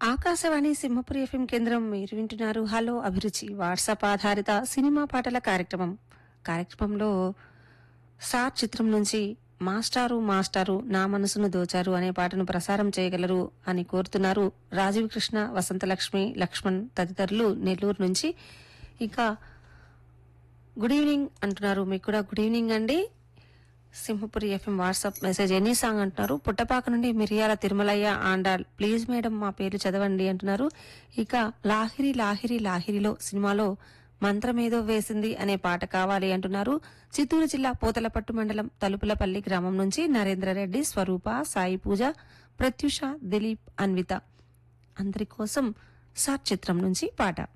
Akashvani Simhapuri FM కేంద్రం మీరు వింటున్నారు హలో అభిరుచి వాట్సాప్ ఆధారిత సినిమా పాటల కార్యక్రమం కార్యక్రమంలో సార్ చిత్రం నుంచి మాస్టారు మాస్టారు నా మనసును దోచారు అనే పాటను ప్రసారం చేయగలరు అని కోరుతున్నారు రాజీవ్ కృష్ణ వసంతలక్ష్మి లక్ష్మణ్ తదితరులు నెల్లూరు నుంచి ఇంకా గుడ్ ఈవినింగ్ అంటున్నారు మీకు కూడా గుడ్ ఈవినింగ్ అండి Simhapuri FM WhatsApp message any song అంటున్నారు పుట్టపాక నుండి మిరియాల తిరుమలయ్య ఆండాల్ ప్లీజ్ మేడం మా పేరు చదవండి అంటున్నారు ఇక లాహిరి లాహిరి లాహిరిలో సినిమాలో మంత్రమేదో వేసింది అనే పాట కావాలి అంటున్నారు చిత్తూరు జిల్లా పోతలపట్టు మండలం తలుపులపల్లి గ్రామం నుంచి నరేంద్రరెడ్డి స్వరూప సాయి పూజ ప్రత్యూష దిలీప్ అన్విత అందరి కోసం సార్ చిత్రం నుంచి పాట